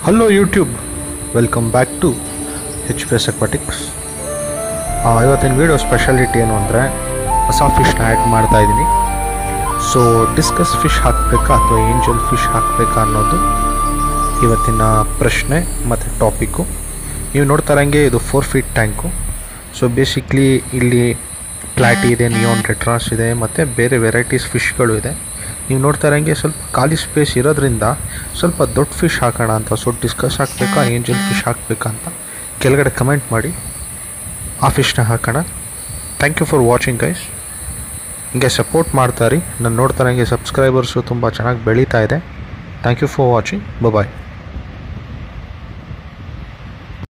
hello YouTube welcome back to H P S aquatics ಇವತ್ತಿನ video speciality ಏನು ಅಂದರೆ ಹೊಸ ಫಿಶ್ನ ಆ್ಯಡ್ ಮಾಡ್ತಾ ಇದ್ದೀನಿ ಸೊ ಡಿಸ್ಕಸ್ ಫಿಶ್ ಹಾಕಬೇಕಾ ಅಥವಾ ಏಂಜಲ್ ಫಿಶ್ ಹಾಕಬೇಕಾ ಅನ್ನೋದು ಇವತ್ತಿನ ಪ್ರಶ್ನೆ ಮತ್ತು ಟಾಪಿಕ್ಕು ನೀವು ನೋಡ್ತಾ ಇರಂಗೆ ಇದು four feet tank so basically ಇಲ್ಲಿ ಪ್ಲಾಟಿ ಇದೆ ನಿಯೋನ್ ರೆಟ್ರಾಸ್ ಇದೆ ಮತ್ತು ಬೇರೆ ವೆರೈಟೀಸ್ ಫಿಶ್ಗಳು ಇದೆ ನೀವು ನೋಡ್ತಾ ಇರಂಗೆ ಸ್ವಲ್ಪ ಖಾಲಿ ಸ್ಪೇಸ್ ಇರೋದ್ರಿಂದ ಸ್ವಲ್ಪ ದೊಡ್ಡ ಫಿಶ್ ಹಾಕೋಣ ಅಂತ ಸೊ ಡಿಸ್ಕಸ್ ಹಾಕಬೇಕಾ ಏಂಜಲ್ ಫಿಶ್ ಹಾಕಬೇಕಾ ಅಂತ ಕೆಳಗಡೆ ಕಮೆಂಟ್ ಮಾಡಿ ಆ ಫಿಶ್ನ ಹಾಕೋಣ thank you for watching guys ಹಿಂಗೆ ಸಪೋರ್ಟ್ ಮಾಡ್ತಾರಿ ನಾನು ನೋಡ್ತಾ ಇರಂಗೆ ಸಬ್ಸ್ಕ್ರೈಬರ್ಸು ತುಂಬ ಚೆನ್ನಾಗಿ ಬೆಳೀತಾ ಇದೆ thank you for watching bye